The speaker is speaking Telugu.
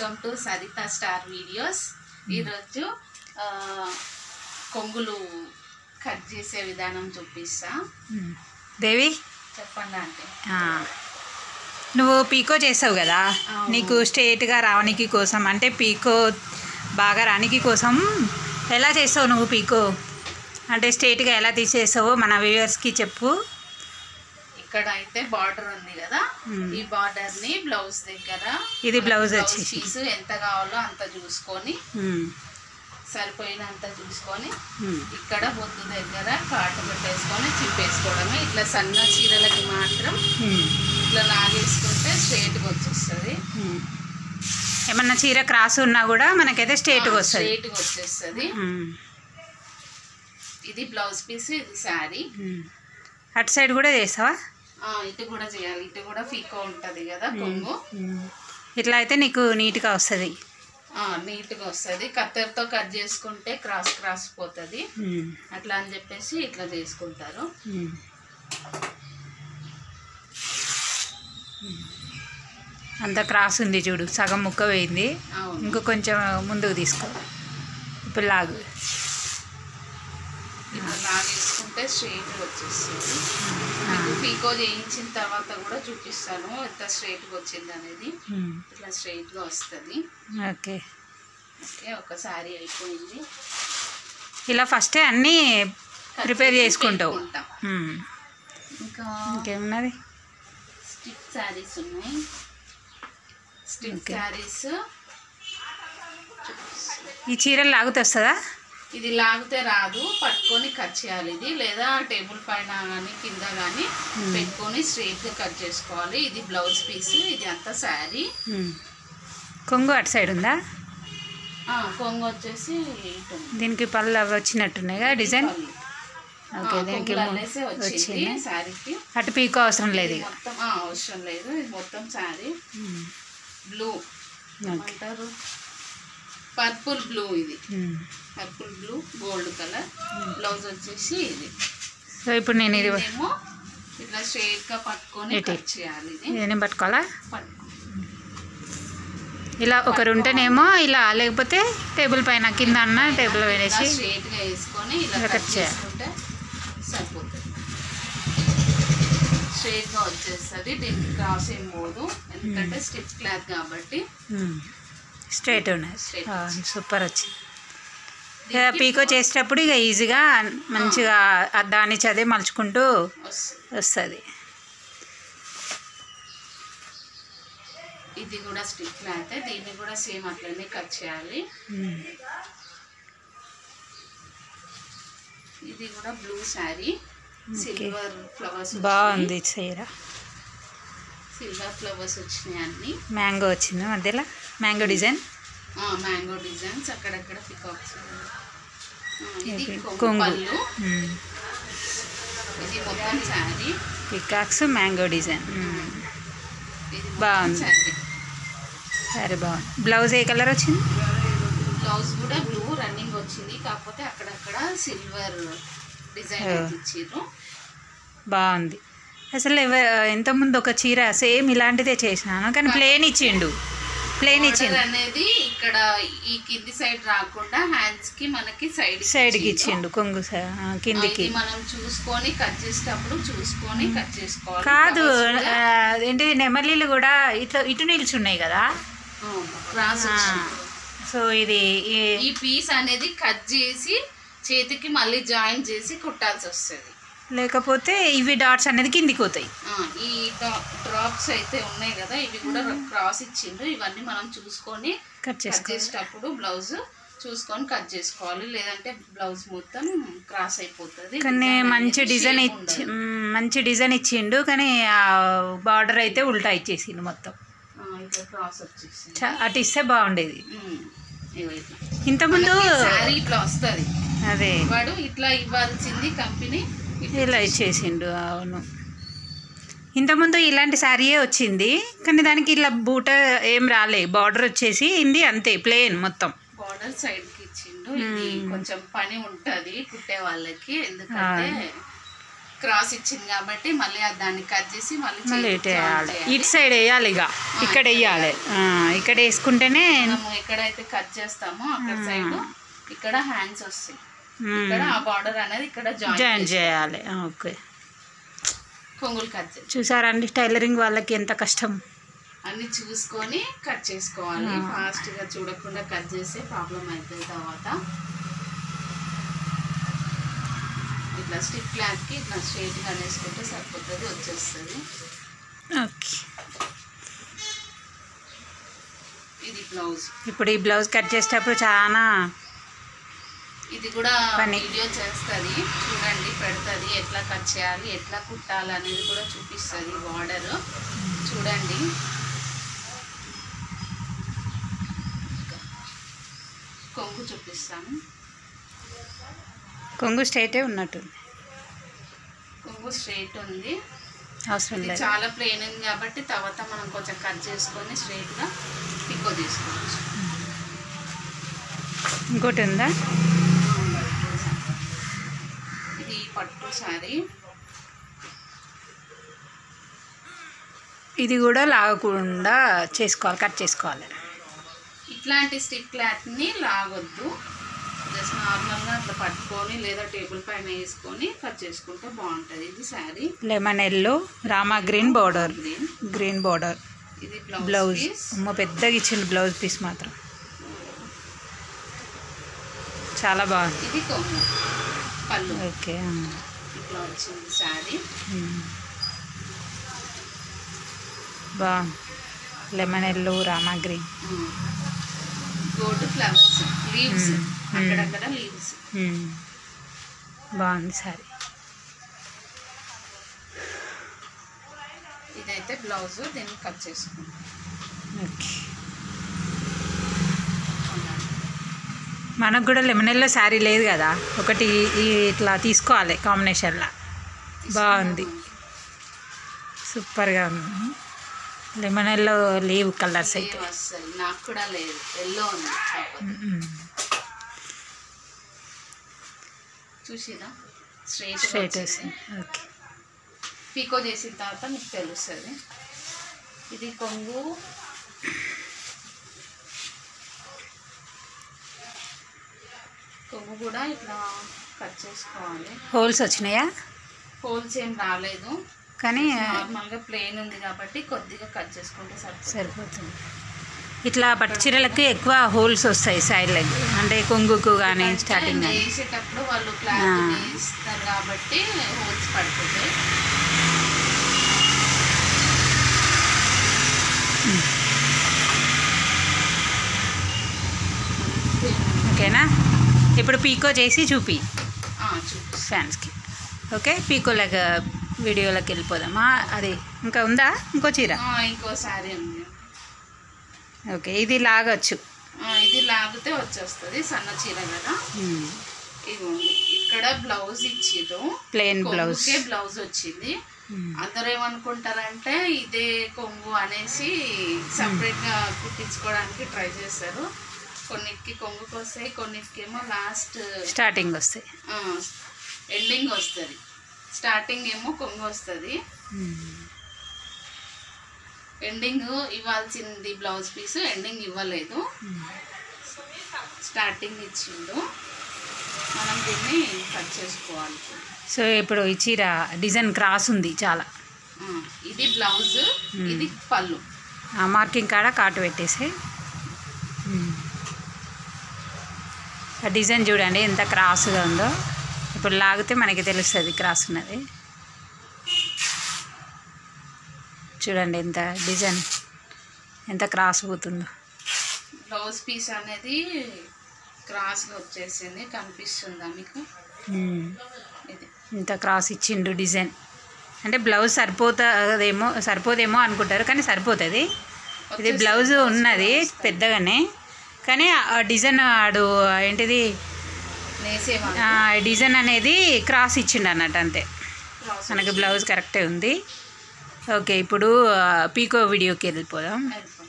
Welcome to Saritha Star Videos ఈరోజు ఆ, కొంగులు కట్ చేసే విధానం చూపిస్తా ఉమ్. దేవి చెప్పండి అంటే ఆ, నువ్వు పీకో చేసావు కదా అవును. నీకు స్ట్రేట్గా రావడానికి కోసం అంటే పీకో బాగా రానికి కోసం ఎలా చేస్తావు నువ్వు పీకో అంటే స్ట్రేట్గా ఎలా తీసేస్తావో మన వ్యూవర్స్కి చెప్పు ఇక్కడ అయితే బార్డర్ ఉంది కదా మ్మ్. ఈ బార్డర్ ని బ్లౌజ్ దగ్గర ఇది బ్లౌజ్ వచ్చేసి. పీస్ ఎంత కావాలో అంత చూసుకొని ఉమ్, సరిపోయినంత చూసుకొని ఉమ్, ఇక్కడ బొద్దు దగ్గర కాటు పెట్టేసుకొని చిప్పేసుకోవడమే ఇట్లా సన్న చీరలకి మాత్రం ఉమ్, ఇట్లా లాగేసుకుంటే స్ట్రేట్గా వచ్చేస్తుంది ఉమ్. ఏమన్నా చీర క్రాస్ ఉన్నా కూడా మనకైతే స్ట్రేట్గా వస్తుంది స్ట్రేట్గా వచ్చేస్తుంది ఉమ్, ఇది బ్లౌజ్ పీస్ ఇది శారీ ఉమ్. అటు సైడ్ కూడా చేస్తావా ఇటు కూడా చేయాలి ఇటు కూడా ఫీకో ఉంటది కదా కొంగు ఉమ్. ఇట్లా అయితే నీకు నీట్గా వస్తుంది ఆ, నీట్గా వస్తుంది కత్తెరతో కట్ చేసుకుంటే క్రాస్ క్రాస్ పోతుంది ఉమ్, అట్లా అని చెప్పేసి ఇట్లా చేసుకుంటారు ఉమ్. అంత క్రాస్ ఉంది చూడు సగం ముక్క వేయింది అవును ఇంకో కొంచెం ముందుకు తీసుకో ఇప్పుడు లాగు ఇట్లా లాగేసుకుంటే స్ట్రైట్ వచ్చేస్తుంది మీకు ఫీకో చేయించిన తర్వాత కూడా చూపిస్తాను ఎంత స్ట్రైట్గా వచ్చింది అనేది ఉమ్, ఇట్లా స్ట్రైట్గా వస్తుంది ఓకే ఓకే ఒక శారీ అయిపోయింది ఇలా ఫస్టే అన్నీ ప్రిపేర్ చేసి చేసుకుంటావు పెట్టుకుంటాం. ఉమ్, ఇంకా ఇంకేమున్నది స్టిచ్ శారీస్ ఉన్నాయి స్టిచ్ Okay. శారీస్ ఈ చీరలు లాగుతూ వస్తుందా ఇది లాగితే రాదు పట్టుకొని కట్ చేయాలి ఇది లేదా టేబుల్ పైన కానీ కింద కానీ పెట్టుకొని స్ట్రైట్గా కట్ చేసుకోవాలి ఇది బ్లౌజ్ పీస్ ఇది అంతా శారీ ఉమ్. కొంగు అటు సైడ్ ఉందా కొంగు వచ్చేసి ఇటు ఉంది. దీనికి పళ్ళు అవి వచ్చినట్టున్నాయి కదా డిజైన్ పళ్ళు. ఓకే ఆ, దీనికి కొంగులు ము- అనేసి వచ్చింది వచ్చింది శారీకి అటు పీకో అవసరం లేదు ఇది ఇక మొత్తం ఆ, అవసరం లేదు ఇది మొత్తం శారీ ఉమ్, బ్లూ ఓకే అంటారు పర్పుల్ బ్లూ ఇది um. Purple blue gold colour blouse వచ్చేసి ఇది సో ఇప్పుడు నేను ఇది ఏమో ఇట్లా స్ట్రైట్ గా పట్టుకొని ఇటు. కట్ చేయాలి ఇది నేను పట్టుకోవాలా పట్టుకో ఇలా ఒకరు ఉంటేనేమో ఇలా లేకపోతే టేబుల్ పైన కింద అన్న టేబుల్ వేసి స్ట్రైట్ గా వేసుకొని ఇలా ఇలా కట్ కట్ చేయాలి. చేసుకుంటే సరిపోతుంది స్ట్రైట్ గా వచ్చేస్తుంది దీనికి క్రాస్ ఏం పోదు ఎందుకంటే స్టిచ్ క్లాత్ కాబట్టి స్ట్రైట్ ఉన్నది Straight ఆ, సూపర్ వచ్చింది ఇక దీనికి పీకో చేసేటప్పుడు ఇక ఈజీగా మంచిగా ఆ దాన్ని చదివి మలుచుకుంటూ వస్తుంది వస్తుంది ఇది కూడా స్టిచ్ క్లాత్ దీన్ని కూడా సేమ్ అట్లనే కట్ చేయాలి ఇది కూడా బ్లూ శారీ సిల్వర్ ఫ్లవర్స్ బాగుంది చీర సిల్వర్ ఫ్లవర్స్ వచ్చినాయి అన్ని మ్యాంగో వచ్చింది మధ్యలో మ్యాంగో డిజైన్ మ్యాంగో డిజైన్స్ అక్కడక్కడ పికాక్స్ ఇది ఇది కొంగు కొంగు. పళ్ళు ఇది మొత్తం శారీ పికాక్స్ మ్యాంగో డిజైన్ ఇది బాగుంది. శారీ సరే బాగుంది బ్లౌజ్ ఏ కలర్ వచ్చింది బ్లౌజ్ కూడా బ్లూ రన్నింగ్ వచ్చింది కాకపోతే అక్కడక్కడ సిల్వర్ డిజైన్ Oh. అయితే ఇచ్చిర్రు బాగుంది అసలు ఎవ ఇంతకుముందు ఒక చీర సేమ్ ఇలాంటిదే చేసినాను కానీ ప్లేన్ ఇచ్చిండు ప్లేన్ Border ఇచ్చిండు అనేది ఇక్కడ ఈ కింది సైడ్ రాకుండా హ్యాండ్స్ కి మనకి సైడ్ సైడ్కి ఇచ్చిండు కొంగు స- ఆ, కిందికి మనం చూసుకొని కట్ చేసేటప్పుడు చూసుకొని కట్ చేసుకోవాలి కాదు Flowers కూడా, ఆ, ఏంటిది నెమలీలు కూడా ఇట్లా ఇటు నిల్చున్నాయి కదా అవును, క్రాస్ ఆ, వచ్చింది. సో ఇది ఈ- ఈ పీస్ అనేది కట్ చేసి చేతికి మళ్ళీ జాయిన్ చేసి కుట్టాల్సి వస్తుంది లేకపోతే ఇవి డాట్స్ అనేది కిందికి పోతాయి ఈ డ్రాప్స్ అయితే ఉన్నాయి కదా ఇవి కూడా క్రాస్ ఇచ్చిండ్రు ఇవన్నీ మనం చూసుకొని కట్ కట్ చేసుకో చేసేటప్పుడు బ్లౌజ్ చూసుకొని కట్ చేసుకోవాలి లేదంటే బ్లౌజ్ మొత్తం క్రాస్ అయిపోతుంది కానీ Design మంచి అనేది డిజైన్ shape ఇచ్చి ఉండదు. మ్, మంచి డిజైన్ ఇచ్చిండు కానీ ఆ బార్డర్ అయితే ఉల్టా ఇచ్చేసిండు మొత్తం ఆ, ఇట్లా క్రాస్ వచ్చేసింది చ- అటు ఇస్తే బాగుండేది ఉమ్, ఇగో ఇట్లా. ఇంతకుముందు మనకి శారీ ఇట్లా వస్తుంది అదే వాడు ఇట్లా ఇవ్వాల్సింది కంపెనీ ఇలా ఇచ్చేసిండు అవును ఇంతకుముందు ఇలాంటి శారీయే వచ్చింది కానీ దానికి ఇలా బూట ఏం రాలే బార్డర్ వచ్చేసి ఇంది అంతే ప్లేన్ మొత్తం బార్డర్ సైడ్ కి ఇచ్చిండు ఇది కొంచెం పని ఉంటది కుట్టే వాళ్ళకి ఎందుకంటే క్రాస్ ఇచ్చింది కాబట్టి మళ్ళీ అది దాన్ని కట్ చేసి మళ్ళీ మళ్ళీ చేతికి ఇటు join వేయాలి చేయాలి. ఇటు సైడ్ వేయాలి ఇక ఇక్కడ వేయాలి ఆ, ఇక్కడ వేసుకుంటేనే మనము ఎక్కడైతే కట్ చేస్తామో అక్కడ సైడ్ ఇక్కడ హ్యాండ్స్ వస్తాయి మ్మ్. ఇక్కడ ఆ బార్డర్ అనేది ఇక్కడ జాయిన్ జాయిన్ చేయాలి ఓకే కొంగులు కట్ చేసి చూసారండి టైలరింగ్ వాళ్ళకి ఎంత కష్టం అన్ని చూసుకొని కట్ చేసుకోవాలి ఫాస్ట్ గా చూడకుండా కట్ చేస్తే ప్రాబ్లం అవుతుంది తర్వాత ఇట్లా స్టిక్ క్లాత్ కి ఇట్లా స్ట్రైట్ గా వేసుకుంటే సరిపోతుంది వచ్చేస్తుంది ఓకే ఇది బ్లౌజ్ ఇప్పుడు ఈ బ్లౌజ్ కట్ చేసేటప్పుడు చాలా ఇది కూడా పని. వీడియో చేస్తుంది చూడండి పెడుతుంది ఎట్లా కట్ చేయాలి ఎట్లా కుట్టాలి అనేది కూడా చూపిస్తుంది బార్డర్ చూడండి కొంగు చూపిస్తాను కొంగు స్ట్రైటే ఉన్నట్టుంది కొంగు స్ట్రైట్ ఉంది అవసరం ఇది లేదు చాలా ప్లెయిన్ ఉంది కాబట్టి తర్వాత మనం కొంచెం కట్ చేసుకొని స్ట్రైట్ గా పిక్కో తీసుకోవచ్చు ఇంకోటి ఉందా ఇది పట్టు శారీ ఇది కూడా లాగకుండా చేసుకోవాలి కట్ చేసుకోవాలి ఇట్లాంటి స్టిక్ క్లాత్ని లాగొద్దు జస్ట్ నార్మల్గా అట్లా పట్టుకొని లేదా టేబుల్ పైన వేసుకొని కట్ చేసుకుంటే బాగుంటుంది ఇది saree lemon yellow Rama green border green green border ఇది బ్లౌజ్ బ్లౌజ్ పీస్ అమ్మ పెద్దగా ఇచ్చింది బ్లౌజ్ పీస్ మాత్రం చాలా బాగుంది ఇది కొమ్ము పళ్ళు ఓకే ఇట్లా వచ్చింది శారీ బాగుంది lemon yellow Rama green gold flowers leaves hmm. అక్కడక్కడ లీవ్స్ బాగుంది సారీ ఇదైతే బ్లౌజ్ దీన్ని కట్ చేసుకుంటాం ఓకే మనకు కూడా లెమన్ ఎల్లో శారీ లేదు కదా ఒకటి ఈ ఇట్లా తీసుకోవాలి కాంబినేషన్లో బాగుంది సూపర్గా ఉంది లెమన్ ఎల్లో లేవు కలర్స్ అయితే ఏం వస్తాయి నాకు కూడా లేదు ఎల్లో ఉంది కాకపోతే. మ్మ్. చూసినా స్ట్రైట్ స్ట్రైట్ వస్తుంది ఓకే పీకో చేసిన తర్వాత మీకు తెలుస్తుంది ఇది కొంగు కొంగు కూడా ఇట్లా కట్ చేసుకోవాలి హోల్స్ వచ్చినాయా హోల్స్ ఏం రాలేదు కానీ నార్మల్గా ప్లెయిన్ ఉంది కాబట్టి కొద్దిగా కట్ చేసుకుంటే సరిపోతుంది సరిపోతుంది ఇట్లా పట్టు చీరలకు ఎక్కువ హోల్స్ వస్తాయి సైడ్ లెగ్ అంటే కొంగుకు కానీ స్టార్టింగ్ కానీ వేసేటప్పుడు వాళ్ళు క్లాత్ ఆ. వేస్తారు కాబట్టి హోల్స్ పడుతుంది ఓకేనా ఇప్పుడు పీకో చేసి చూపి చూపిస్తాను ఫ్యాన్స్కి ఓకే పీకోలకు వీడియోలోకి వెళ్ళిపోదామా అది ఇంకా ఉందా ఇంకో చీర ఇంకో శారీ ఉంది ఓకే ఇది లాగొచ్చు ఆ, ఇది లాగితే వచ్చేస్తుంది సన్న చీర కదా ఇదిగోండి ఇక్కడ బ్లౌజ్ ఇచ్చిర్రు ప్లెయిన్ బ్లౌజ్ కొంగుకే బ్లౌజ్ వచ్చింది అందరూ ఏమనుకుంటారంటే ఇదే కొంగు అనేసి సపరేట్ గా కుట్టించుకోవడానికి ట్రై చేస్తారు కొన్నిటికి కొంగుకి వస్తాయి కొన్నిటికేమో లాస్ట్ స్టార్టింగ్ వస్తాయి ఎండింగ్ వస్తుంది స్టార్టింగ్ ఏమో కొంగు వస్తుంది ఎండింగ్ ఇవ్వాల్సింది బ్లౌజ్ పీస్ ఎండింగ్ ఇవ్వలేదు స్టార్టింగ్ ఇచ్చిండు మనం దీన్ని కట్ చేసుకోవాలి సో ఇప్పుడు ఈ చీర డిజైన్ క్రాస్ ఉంది చాలా ఆ, ఇది బ్లౌజ్ ఇది పళ్ళు ఆ మార్కింగ్ కాడ కాటు పెట్టేసి ఆ డిజైన్ చూడండి ఎంత క్రాస్గా ఉందో ఇప్పుడు లాగితే మనకి తెలుస్తుంది క్రాస్ ఉన్నది చూడండి ఎంత డిజైన్ ఎంత క్రాస్ పోతుందో బ్లౌజ్ పీస్ అనేది క్రాస్గా వచ్చేసింది కనిపిస్తుందా మీకు ఉమ్. ఇది ఇంత క్రాస్ ఇచ్చిండు డిజైన్ అంటే బ్లౌజ్ సరిపోతుందేమో సరిపోదేమో అనుకుంటారు కానీ సరిపోతుంది ఇది బ్లౌజ్ ఉన్నది పెద్దగానే కానీ ఆ డిజైన్ ఆడు ఏంటిది నేసేవాళ్ళు ఆ డిజైన్ అనేది క్రాస్ ఇచ్చిండు అన్నట్టు అంతే క్రాస్ మనకి బ్లౌజ్ కరెక్టే ఉంది ఓకే ఇప్పుడు ఆ, పీకో వీడియోకి వెళ్ళిపోదాం అయిపోయింది.